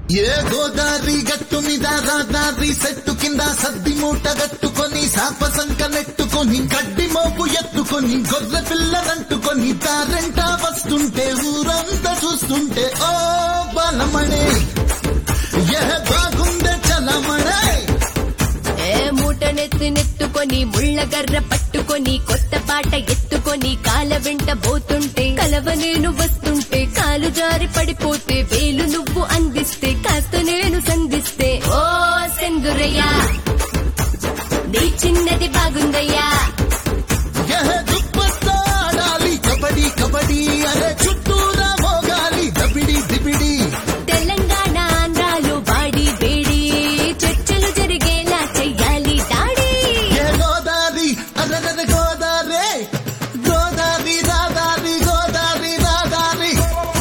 ఏ గోదారి గట్టు మీద రాదారి సెట్టు కింద సద్ది మూట గట్టుకొని సాప సంక నెట్టుకొని గడ్డి మోపు ఎత్తుకొని గొర్రె పిల్లనంటుకొని తారెంట వస్తుంటే ఊరంతా చూస్తుంటే ఓ బలమణే ఏ బాగుందే చలమణే ఏ మూటనెత్తి నెత్తుకొని ముళ్ళగర్ర పట్టుకొని కొత్త పాట ఎత్తుకొని కాల వెంట పోతుంటే కలవ నేను వస్తుంటే కాలు జారి పడిపోతే వేలు నువ్వు అందిస్తే కాస్త నేను సంధిస్తే ఓ సెందురయ్యా నీ చిన్నది బాగుందయ్యా ఏ దుప్పట్తో ఆడాలి కబడ్డీ కబడ్డీ అరే చుట్టూరా మోగాలి దబిడి దిబిడి తెలంగాణ ఆంధ్రాలు వాడి వేడి చర్చలు జరిగేలా చెయ్యాలి దాడి ఏ గోదారి అరగద గోదారి గోదారి రాదారి గోదారి రాదారి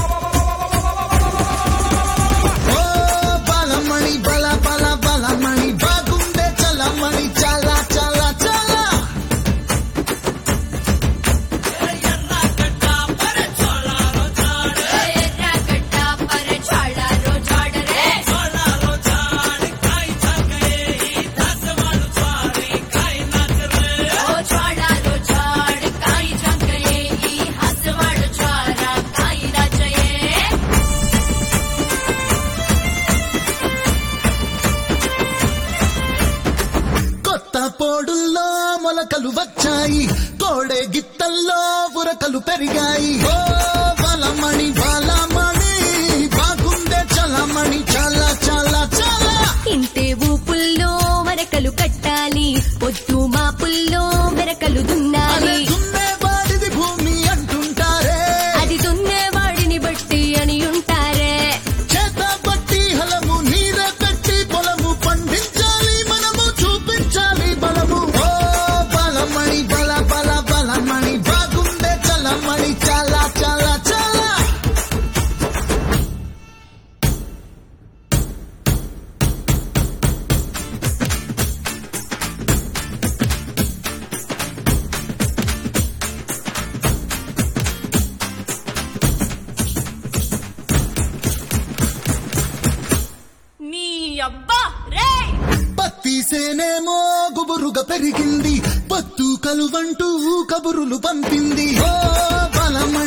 ఓ బలమణి బల బల బలమణి బాగుండే చలమణి చాలా చాలా చాలా కొత్త పోడుల్లో మొలకలు వచ్చాయి కోడే గిత్తల్లో ఉరకలు పెరిగాయి ఓ బలమణి బలమణి బాగుండే చలమణి చాలా చాలా చాలా ఇంటే ఊపుల్లో మరకలు కట్టాలి పొద్దు మాపుల్లో మెరకలు అరే దున్నాలి దున్నేవాడిది భూమి అంటుంటారే అది దున్నేవాడిని బట్టి అని ఉంటారే చేత బట్టి హలము నీర పెట్టి పొలము పండించాలి మనము చూపించాలి బలము ఓ బలమణి బల బల బలమణి బాగుండే చలమణి చాలా చాలా చాలా నీ అబ్బా రే పత్తి సేనేమో గుబురుగా పెరిగింది పత్తు కలువంటూ కబురులు పంపింది ఓ బలమణి